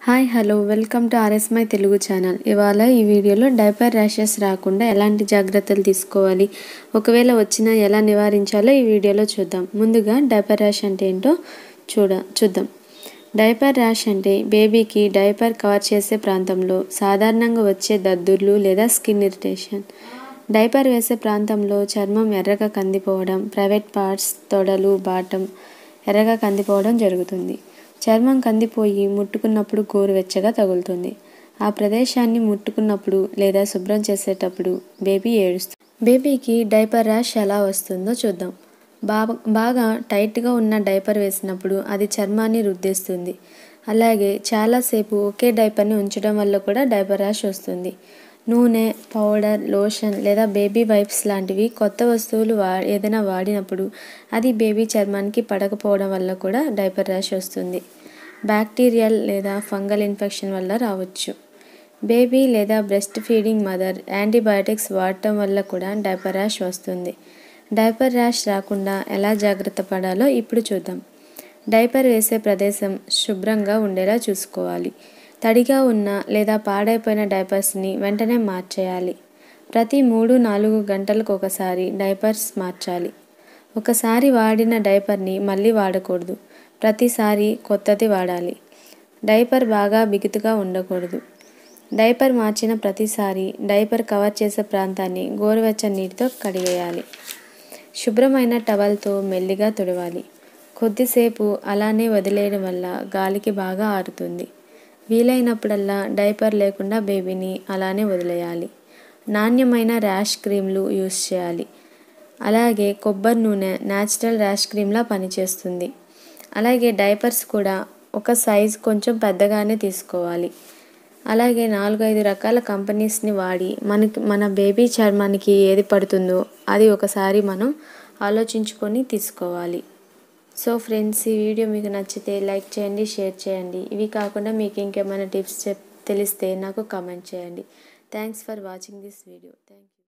hi hello welcome to RS my Telugu channel ఇవాళ ఈ వీడియోలో డైపర్ ర్యాషెస్ రాకుండా ఎలాంటి జాగ్రత్తలు తీసుకోవాలి ఒకవేళ వచ్చినా ఎలా నివారించాలో ఈ వీడియోలో చూద్దాం ముందుగా డైపర్ ర్యాష్ అంటే ఏంటో చూడ చూద్దాం డైపర్ ర్యాష్ అంటే బేబీకి డైపర్ కవర్ చేసే ప్రాంతంలో సాధారణంగా వచ్చే దద్దుర్లు లేదా స్కిన్ ఇరిటేషన్ డైపర్ వేసే ప్రాంతంలో చర్మం ఎర్రగా కందిపోవడం ప్రైవేట్ పార్ట్స్ తొడలు బాటం ఎర్రగా కందిపోవడం జరుగుతుంది చర్మం కందిపోయి ముట్టుకున్నప్పుడు గోరువెచ్చగా తగులుతుంది ఆ ప్రదేశాన్ని ముట్టుకున్నప్పుడు లేదా శుభ్రం చేసేటప్పుడు బేబీ ఏడుస్తుంది బేబీకి డైపర్ ర్యాష్ ఎలా వస్తుందో చూద్దాం బాగా బాగా టైట్గా ఉన్న డైపర్ వేసినప్పుడు అది చర్మాన్ని రుద్దేస్తుంది అలాగే చాలాసేపు ఒకే డైపర్ని ఉంచడం వల్ల కూడా డైపర్ ర్యాష్ వస్తుంది నూనె పౌడర్ లోషన్ లేదా బేబీ వైప్స్ లాంటివి కొత్త వస్తువులు వా ఏదైనా వాడినప్పుడు అది బేబీ చర్మానికి పడకపోవడం వల్ల కూడా డైపర్ ర్యాష్ వస్తుంది బ్యాక్టీరియల్ లేదా ఫంగల్ ఇన్ఫెక్షన్ వల్ల రావచ్చు బేబీ లేదా బ్రెస్ట్ ఫీడింగ్ మదర్ యాంటీబయాటిక్స్ వాడటం వల్ల కూడా డైపర్ ర్యాష్ వస్తుంది డైపర్ ర్యాష్ రాకుండా ఎలా జాగ్రత్త పడాలో ఇప్పుడు చూద్దాం డైపర్ వేసే ప్రదేశం శుభ్రంగా ఉండేలా చూసుకోవాలి తడిగా ఉన్న లేదా పాడైపోయిన డైపర్స్ని వెంటనే మార్చేయాలి ప్రతి మూడు నాలుగు గంటలకు ఒకసారి డైపర్స్ మార్చాలి ఒకసారి వాడిన డైపర్ని మళ్ళీ వాడకూడదు ప్రతిసారి కొత్తది వాడాలి డైపర్ బాగా బిగుతుగా ఉండకూడదు డైపర్ మార్చిన ప్రతిసారి డైపర్ కవర్ చేసే ప్రాంతాన్ని గోరువెచ్చని నీటితో కడిగేయాలి శుభ్రమైన టవల్తో మెల్లిగా తుడవాలి కొద్దిసేపు అలానే వదిలేయడం వల్ల గాలికి బాగా ఆరుతుంది వీలైనప్పుడల్లా డైపర్ లేకుండా బేబీని అలానే వదిలేయాలి నాణ్యమైన ర్యాష్ క్రీమ్లు యూస్ చేయాలి అలాగే కొబ్బరి నూనె న్యాచురల్ ర్యాష్ క్రీమ్లా పనిచేస్తుంది అలాగే డైపర్స్ కూడా ఒక సైజ్ కొంచెం పెద్దగానే తీసుకోవాలి అలాగే నాలుగు ఐదు రకాల కంపెనీస్ని వాడి మనకి మన బేబీ చర్మానికి ఏది పడుతుందో అది ఒకసారి మనం ఆలోచించుకొని తీసుకోవాలి సో ఫ్రెండ్స్ ఈ వీడియో మీకు నచ్చితే లైక్ చేయండి షేర్ చేయండి ఇవి కాకుండా మీకు ఇంకేమైనా టిప్స్ చెప్ తెలిస్తే నాకు కామెంట్ చేయండి thanks for watching this video thank you